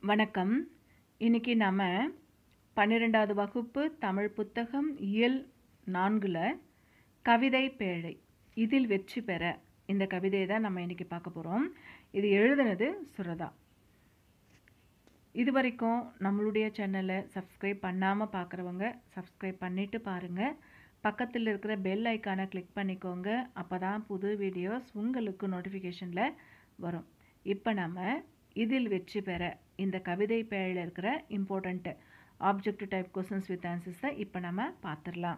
வணக்கம் இன்னைக்கு நம்ம பன்னிரெண்டாவது வகுப்பு தமிழ் புத்தகம் இயல் நான்குல கவிதை பேழை இதில் வெற்றி பெற இந்த கவிதையை தான் நம்ம இன்னைக்கு பார்க்க போகிறோம் இது எழுதுனது சுரதா இது வரைக்கும் நம்மளுடைய சேனலை சப்ஸ்கிரைப் பண்ணாமல் பார்க்குறவங்க சப்ஸ்கிரைப் பண்ணிவிட்டு பாருங்கள் பக்கத்தில் இருக்கிற பெல் ஐக்கானை கிளிக் பண்ணிக்கோங்க அப்போ தான் புது வீடியோஸ் உங்களுக்கு நோட்டிஃபிகேஷனில் வரும் இப்போ நம்ம இதில் வெற்றி பெற இந்த கவிதை பேழில் இருக்கிற important objective type questions with ஆன்சர்ஸை இப்போ நம்ம பார்த்துடலாம்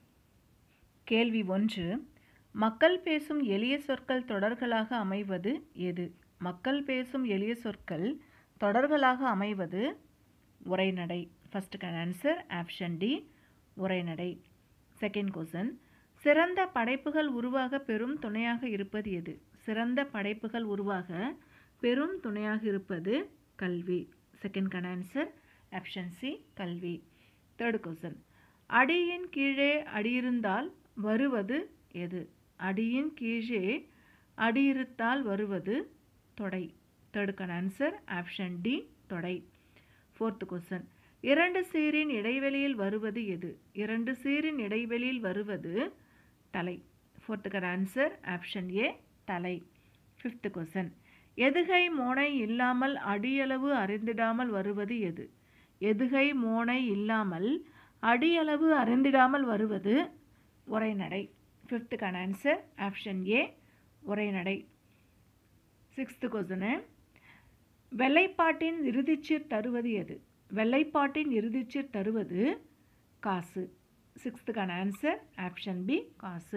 கேள்வி ஒன்று மக்கள் பேசும் எளிய சொற்கள் தொடர்களாக அமைவது எது மக்கள் பேசும் எளிய சொற்கள் தொடர்களாக அமைவது உரைநடை ஃபஸ்ட்டுக்கான ஆன்சர் ஆப்ஷன் டி உரைநடை செகண்ட் கொஸ்டின் சிறந்த படைப்புகள் உருவாக பெரும் துணையாக இருப்பது எது சிறந்த படைப்புகள் உருவாக பெரும் துணையாக இருப்பது கல்வி செகண்ட்கான ஆன்சர் ஆப்ஷன் சி கல்வி தேர்ட் கொஸ்டின் அடியின் கீழே அடியிருந்தால் வருவது எது அடியின் கீழே அடியிருத்தால் வருவது தொடை தேர்டுக்கான ஆன்சர் ஆப்ஷன் டி தொடை ஃபோர்த் கொஸ்டின் இரண்டு சீரின் இடைவெளியில் வருவது எது இரண்டு சீரின் இடைவெளியில் வருவது தலை ஃபோர்த்துக்கான ஆன்சர் ஆப்ஷன் ஏ தலை ஃபிஃப்த் கொஸ்டின் எதுகை மோனை இல்லாமல் அடியளவு அறிந்திடாமல் வருவது எது எதுகை மோனை இல்லாமல் அடியளவு அறிந்திடாமல் வருவது உரைநடை ஃபிஃப்த்துக்கான ஆன்சர் ஆப்ஷன் ஏ உரைநடை சிக்ஸ்த்து கொஸ்டினு வெள்ளைப்பாட்டின் இறுதிச்சீர் தருவது எது வெள்ளைப்பாட்டின் இறுதிச்சீர் தருவது காசு சிக்ஸ்த்துக்கான ஆன்சர் ஆப்ஷன் பி காசு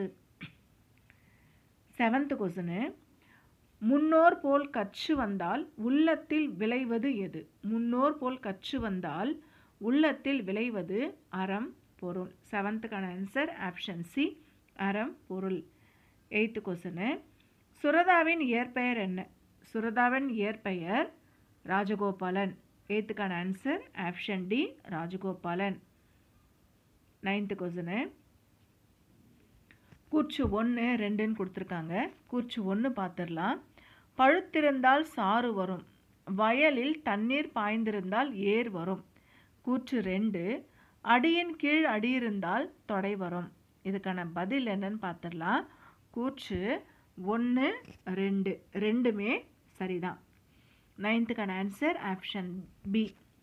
செவன்த் கொஸ்டினு முன்னோர் போல் கற்று வந்தால் உள்ளத்தில் விளைவது எது முன்னோர் போல் கற்று வந்தால் உள்ளத்தில் விளைவது அறம் பொருள் செவன்த்துக்கான ஆன்சர் ஆப்ஷன் சி அறம் பொருள் எயித்து கொஸ்டினு சுரதாவின் இயற்பெயர் என்ன சுரதாவின் இயற்பெயர் ராஜகோபாலன் எயித்துக்கான answer option D Rajagopalan ninth question கூற்று ஒன்று ரெண்டுன்னு கொடுத்துருக்காங்க கூற்று ஒன்று பார்த்துடலாம் பழுத்திருந்தால் சாறு வரும் வயலில் தண்ணீர் பாய்ந்திருந்தால் ஏர் வரும் கூற்று ரெண்டு அடியின் கீழ் அடியிருந்தால் தொடை வரும் இதுக்கான பதில் என்னன்னு பார்த்துடலாம் கூற்று ஒன்று ரெண்டு ரெண்டுமே சரிதான் நைன்த்துக்கான ஆன்சர் ஆப்ஷன் பி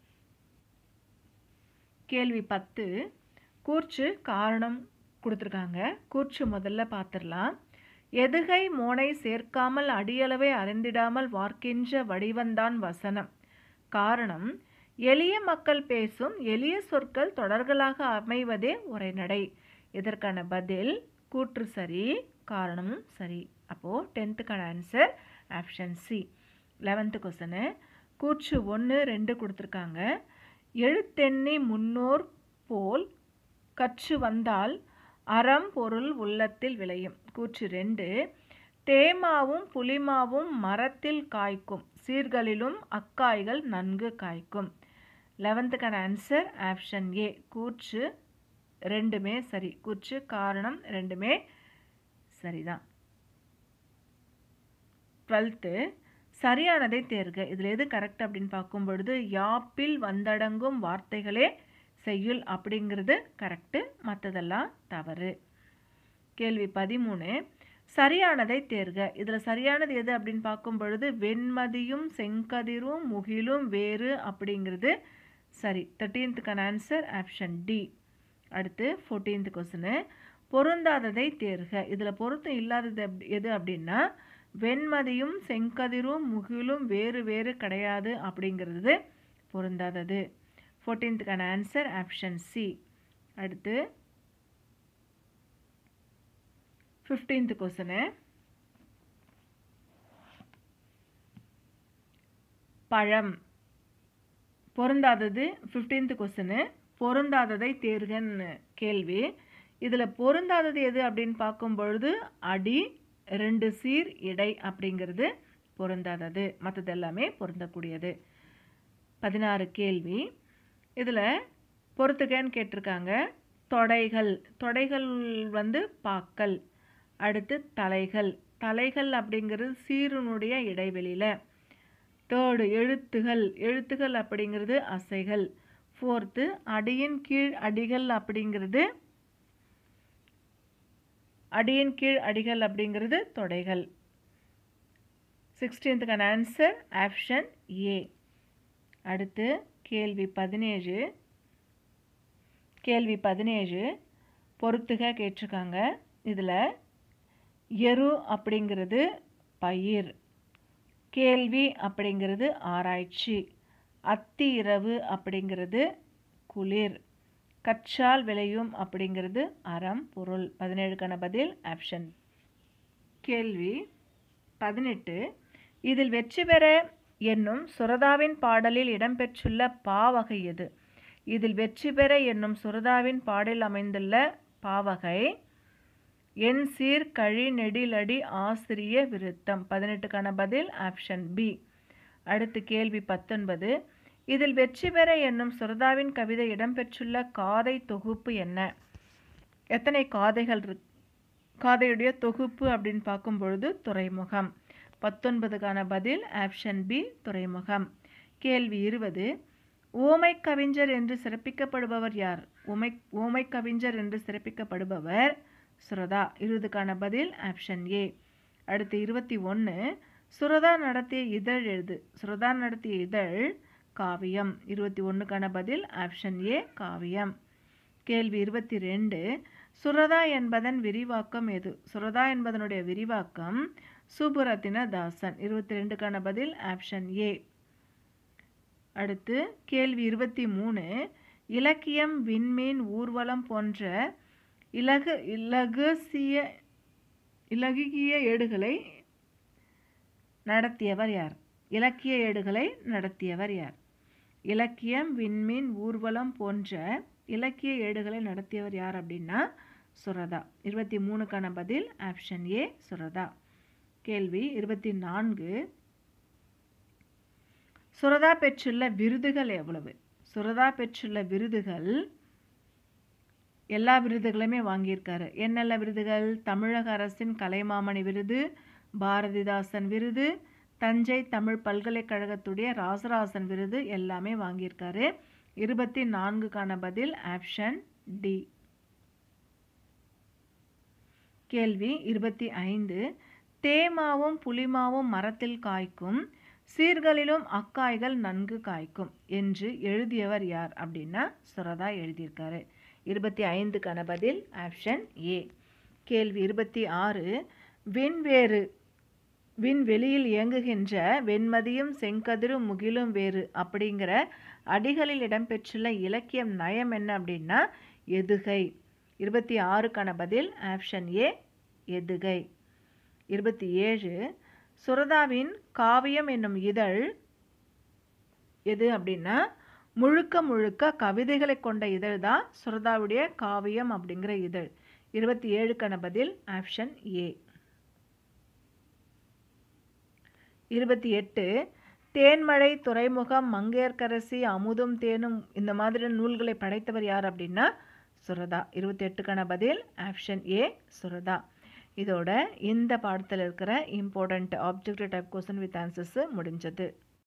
கேள்வி பத்து கூற்று காரணம் கொடுத்துருக்காங்க கூற்று முதல்ல பார்த்துடலாம் எதுகை மோனை சேர்க்காமல் அடியளவை அறிந்திடாமல் வார்க்கின்ற வடிவந்தான் வசனம் காரணம் எளிய மக்கள் பேசும் எளிய சொற்கள் தொடர்களாக அமைவதே உரைநடை இதற்கான பதில் கூற்று சரி காரணமும் சரி அப்போது டென்த்துக்கான answer option C eleventh question கூற்று ஒன்று ரெண்டு கொடுத்துருக்காங்க எழுத்தெண்ணி முன்னோர் போல் கற்று வந்தால் அறம் பொருள் உள்ளத்தில் விளையும் கூற்று ரெண்டு தேமாவும் புளிமாவும் மரத்தில் காய்க்கும் சீர்களிலும் அக்காய்கள் நன்கு காய்க்கும் லெவன்த்துக்கான ஆன்சர் ஆப்ஷன் ஏ கூற்று ரெண்டுமே சரி கூற்று காரணம் ரெண்டுமே சரிதான் டுவெல்த்து சரியானதை தேர்க இதில் எது கரெக்ட் அப்படின்னு பார்க்கும் பொழுது யாப்பில் வந்தடங்கும் வார்த்தைகளே செய்யுள் அப்படிங்கிறது கரெக்டு மற்றதெல்லாம் தவறு கேள்வி பதிமூணு சரியானதை தேர்க இதில் சரியானது எது அப்படின்னு பார்க்கும் பொழுது வெண்மதியும் செங்கதிரும் முகிலும் வேறு அப்படிங்கிறது சரி தேர்ட்டீன்த்துக்கான ஆன்சர் ஆப்ஷன் டி அடுத்து ஃபோர்டீன்த் கொஸ்டினு பொருந்தாததை தேர்க இதில் பொருத்தம் இல்லாதது எது அப்படின்னா வெண்மதியும் செங்கதிரும் முகிலும் வேறு வேறு கிடையாது அப்படிங்கிறது பொருந்தாதது ஃபோர்டீன்த்துக்கான ஆன்சர் ஆப்ஷன் சி அடுத்து ஃபிஃப்டீன்த் கொஸ்டினு பழம் பொருந்தாதது ஃபிஃப்டீன்த் கொஸ்டினு பொருந்தாததை தேர்கன்னு கேள்வி இதில் பொருந்தாதது எது அப்படின்னு பார்க்கும் பொழுது அடி ரெண்டு சீர் இடை அப்படிங்கிறது பொருந்தாதது மற்றது எல்லாமே பொருந்தக்கூடியது பதினாறு கேள்வி இதில் பொறுத்துக்கன்னு கேட்டிருக்காங்க தொடைகள் தொடைகள் வந்து பாக்கள் அடுத்து தலைகள் தலைகள் அப்படிங்கிறது சீருனுடைய இடைவெளியில் தேர்டு எழுத்துகள் எழுத்துகள் அப்படிங்கிறது அசைகள் ஃபோர்த்து அடியின் கீழ் அடிகள் அப்படிங்கிறது அடியின் கீழ் அடிகள் அப்படிங்கிறது தொடைகள் சிக்ஸ்டீன்த்துக்கான ஆன்சர் ஆப்ஷன் ஏ அடுத்து கேள்வி பதினேழு கேள்வி பதினேழு பொறுத்துக கேட்டிருக்காங்க இதில் எரு அப்படிங்கிறது பயிர் கேள்வி அப்படிங்கிறது ஆராய்ச்சி அத்தி இரவு அப்படிங்கிறது குளிர் கற்றால் விளையும் அப்படிங்கிறது அறம் பொருள் பதினேழுக்கான பதில் ஆப்ஷன் கேள்வி பதினெட்டு இதில் வெற்றி பெற என்னும் சுரதாவின் பாடலில் இடம்பெற்றுள்ள பாவகை எது இதில் வெற்றி பெற என்னும் சுரதாவின் பாடலில் அமைந்துள்ள பாவகை என் சீர் கழி நெடிலடி ஆசிரிய விருத்தம் பதினெட்டுக்கான பதில் ஆப்ஷன் பி அடுத்து கேள்வி பத்தொன்பது இதில் வெற்றி பெற என்னும் சுரதாவின் கவிதை இடம்பெற்றுள்ள காதை தொகுப்பு என்ன எத்தனை காதைகள் இருக்கு காதையுடைய தொகுப்பு அப்படின்னு பார்க்கும் பொழுது துறைமுகம் பத்தொன்பதுக்கான பதில் ஆப்ஷன் பி துறைமுகம் கேள்வி இருபது ஓமை கவிஞர் என்று சிறப்பிக்கப்படுபவர் யார் ஓமை ஓமை கவிஞர் என்று சிறப்பிக்கப்படுபவர் சுரதா இருபதுக்கான பதில் ஆப்ஷன் ஏ அடுத்து இருபத்தி ஒன்று சுரதா நடத்திய இதழ் எழுது சுரதா நடத்திய இதழ் காவியம் இருபத்தி ஒன்றுக்கான பதில் ஆப்ஷன் ஏ காவியம் கேள்வி இருபத்தி ரெண்டு சுரதா என்பதன் விரிவாக்கம் எது சுரதா என்பதனுடைய விரிவாக்கம் சுப்புரத்தின தாசன் இருபத்தி ரெண்டுக்கான பதில் ஆப்ஷன் ஏ அடுத்து கேள்வி இருபத்தி மூணு இலக்கியம் விண்மீன் ஊர்வலம் போன்ற இலகு இலகுசிய இலகிய ஏடுகளை நடத்தியவர் யார் இலக்கிய ஏடுகளை நடத்தியவர் யார் இலக்கியம் விண்மீன் ஊர்வலம் போன்ற இலக்கிய ஏடுகளை நடத்தியவர் யார் அப்படின்னா சுரதா இருபத்தி மூணுக்கான பதில் ஆப்ஷன் ஏ சுரதா கேள்வி இருபத்தி நான்கு சுரதா பெற்றுள்ள விருதுகள் எவ்வளவு சுரதா பெற்றுள்ள விருதுகள் எல்லா விருதுகளுமே வாங்கியிருக்காரு என்னென்ன விருதுகள் தமிழக அரசின் கலைமாமணி விருது பாரதிதாசன் விருது தஞ்சை தமிழ் பல்கலைக்கழகத்துடைய ராசராசன் விருது எல்லாமே வாங்கியிருக்காரு இருபத்தி நான்குக்கான பதில் ஆப்ஷன் டி கேள்வி இருபத்தி ஐந்து தேமாவும் புளிமாவும் மரத்தில் காய்க்கும் சீர்களிலும் அக்காய்கள் நன்கு காய்க்கும் என்று எழுதியவர் யார் அப்படின்னா சுரதா எழுதியிருக்காரு இருபத்தி ஐந்துக்கான பதில் ஆப்ஷன் ஏ கேள்வி இருபத்தி ஆறு விண்வேறு விண்வெளியில் இயங்குகின்ற வெண்மதியும் செங்கதிரும் முகிலும் வேறு அப்படிங்கிற அடிகளில் இடம்பெற்றுள்ள இலக்கியம் நயம் என்ன அப்படின்னா எதுகை இருபத்தி ஆறுக்கான பதில் ஆப்ஷன் ஏ எதுகை இருபத்தி ஏழு சுரதாவின் காவியம் என்னும் இதழ் எது அப்படின்னா முழுக்க முழுக்க கவிதைகளை கொண்ட இதழ் தான் சுரதாவுடைய காவியம் அப்படிங்கிற இதழ் இருபத்தி ஏழுக்கான பதில் ஆப்ஷன் ஏ இருபத்தி எட்டு தேன்மழை துறைமுகம் மங்கையர்க்கரசி அமுதும் தேனும் இந்த மாதிரி நூல்களை படைத்தவர் யார் அப்படின்னா சுரதா இருபத்தி எட்டுக்கான பதில் ஆப்ஷன் ஏ சுரதா இதோட இந்த பாடத்தில் இருக்கிற important objective type question with answers முடிஞ்சது